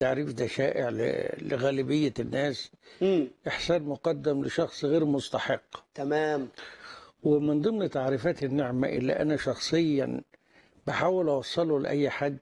التعريف ده شائع ل- لغالبية الناس امم إحسان مقدم لشخص غير مستحق تمام ومن ضمن تعريفات النعمة اللي أنا شخصيا بحاول أوصله لأي حد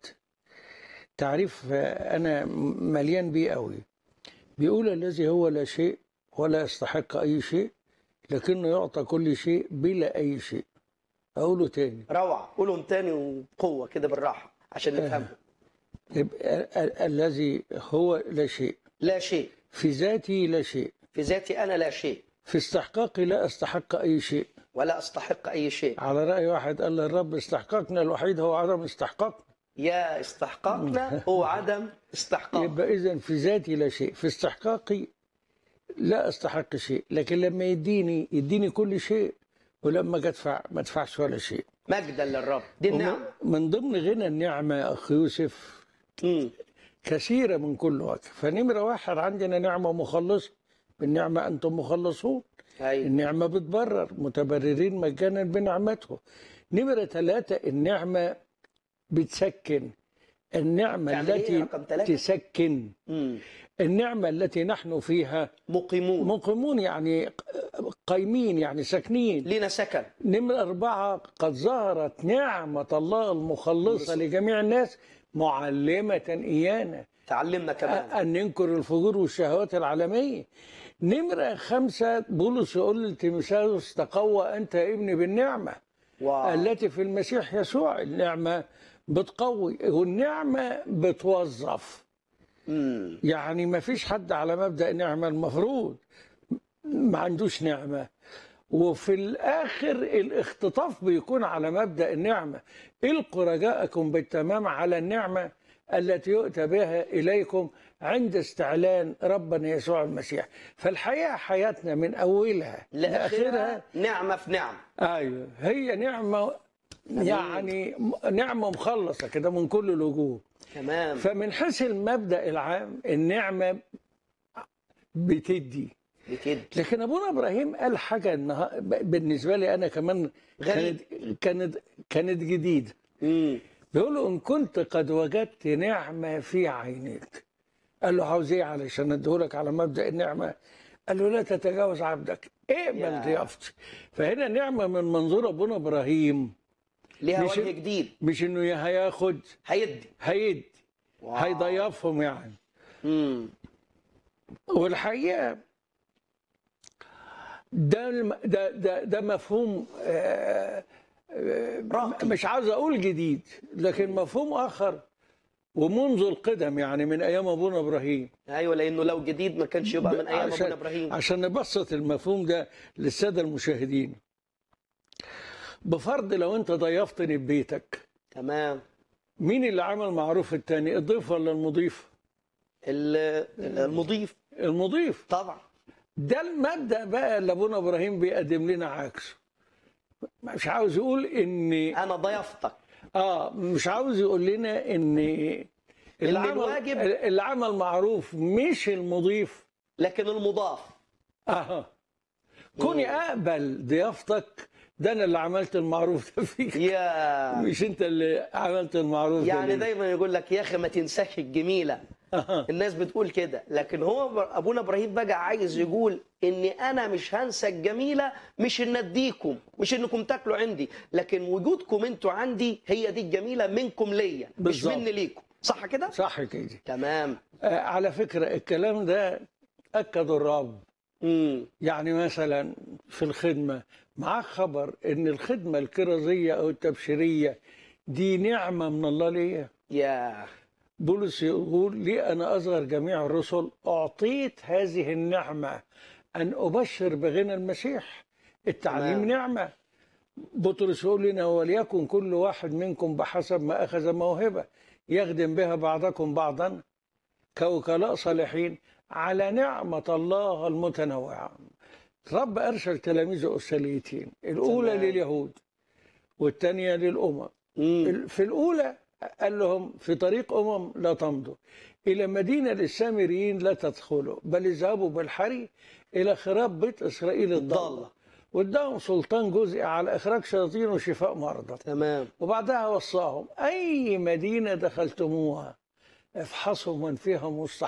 تعريف آه، أنا مليان بيه قوي بيقول الذي هو لا شيء ولا يستحق أي شيء لكنه يعطى كل شيء بلا أي شيء أقوله تاني روعه قولهم تاني وبقوه كده بالراحه عشان نفهمهم يبقى ال- الذي هو لا شيء لا شيء في ذاتي لا شيء في ذاتي انا لا شيء في استحقاقي لا أستحق أي شيء ولا استحق اي شيء على رأي واحد قال الرب استحقاقنا الوحيد هو عدم استحقاقنا يا استحقاقنا هو عدم استحقاق يبقى إذا في ذاتي لا شيء في استحقاقي لا أستحق شيء لكن لما يديني يديني كل شيء ولما أجي أدفع ما أدفعش ولا شيء مجدا للرب دي ومن- النعمه من ضمن غنى النعمة يا أخ يوسف امم كثيرة من كل وجه فنمرة واحد عندنا نعمة مخلصة بالنعمة أنتم مخلصون ايوه النعمة بتبرر متبررين مجانا بنعمته نمرة ثلاثة النعمة بتسكن النعمة تعمل إيه التي رقم ثلاثة؟ تسكن امم النعمة التي نحن فيها مقيمون مقيمون يعني قايمين يعني ساكنين لينا سكن نمرة أربعة قد ظهرت نعمة الله المخلصة لجميع الناس معلمة إيانا تعلمنا كمان أن ننكر الفجور والشهوات العالمية نمرة خمسة بولس يقول لتيموثاوس تقوى أنت يا ابني بالنعمة واو التي في المسيح يسوع النعمة بتقوي والنعمة بتوظف امم يعني ما فيش حد على مبدأ نعمة المفروض ما عندوش نعمة وفي الآخر الاختطاف بيكون على مبدأ النعمة القوا رجاءكم بالتمام على النعمة التي يؤتى بها إليكم عند استعلان ربنا يسوع المسيح فالحقيقة حياتنا من أولها لاخرها نعمه في نعمه ايوه هي نعمه يعني نعمه مخلصه كده من كل الوجوه تمام فمن حيث المبدا العام النعمه بتدي بتدي لكن ابونا ابراهيم قال حاجه النها... بالنسبه لي انا كمان غريب. كانت كانت كانت جديده امم بيقول له ان كنت قد وجدت نعمه في عينيك قال له عاوز ايه علشان اديهولك على مبدا النعمه قال له لا تتجاوز عبدك يا. اقبل ضيافتي فهنا نعمه من منظور ابونا ابراهيم ليها مش- وجه جديد مش انه يا هياخد هيدي هيدي واو. هيضيفهم يعني امم والحقيقه ده الم- ده ده, ده مفهوم آه، آه، راقي. مش عاوز اقول جديد لكن مفهوم اخر ومنذ القدم يعني من ايام ابونا ابراهيم ايوه لانه لو جديد ما كانش يبقى من ايام عشان- ابونا ابراهيم عشان نبسط المفهوم ده للساده المشاهدين بفرض لو انت ضيفتني ببيتك تمام مين اللي عمل معروف التاني الضيف ولا المضيف ال- المضيف المضيف طبعا ده المبدا بقى اللي ابونا ابراهيم بيقدم لنا عكسه مش عاوز يقول ان انا ضيفتك اه مش عاوز يقول لنا ان العمل الواجب- العمل معروف مش المضيف لكن المضاف اه كوني اقبل ضيافتك ده انا اللي عملت المعروف ده فيك يا مش انت اللي عملت المعروف ده يعني ليه. دايما يقول لك يا اخي ما تنساش الجميله آه. الناس بتقول كده لكن هو بر- ابونا ابراهيم بقى عايز يقول ان انا مش هنسى الجميله مش ان اديكم مش انكم تاكلوا عندي لكن وجودكم انتوا عندي هي دي الجميله منكم ليا مش بالظبط. مني ليكم صح كده صح كده تمام آه على فكره الكلام ده اكد الرب امم يعني مثلا في الخدمة معاك خبر ان الخدمة الكرازية او التبشيرية دي نعمة من الله ليا يا بولس يقول لي انا اصغر جميع الرسل اعطيت هذه النعمة ان ابشر بغنى المسيح التعليم تمام. نعمة بطرس يقول لنا وليكن كل واحد منكم بحسب ما اخذ موهبة يخدم بها بعضكم بعضا كوكلاء صالحين على نعمة الله المتنوعة رب أرسل تلاميذه أرسليتين الأولى تمام. لليهود والثانية للأمم امم في الأولى قال لهم في طريق أمم لا تمضوا إلى مدينة للسامريين لا تدخلوا بل اذهبوا بالحري إلى خراب بيت إسرائيل الضالة ضالة. واداهم سلطان جزء على إخراج شياطين وشفاء مرضى تمام وبعدها وصاهم أي مدينة دخلتموها افحصوا من فيها مستحق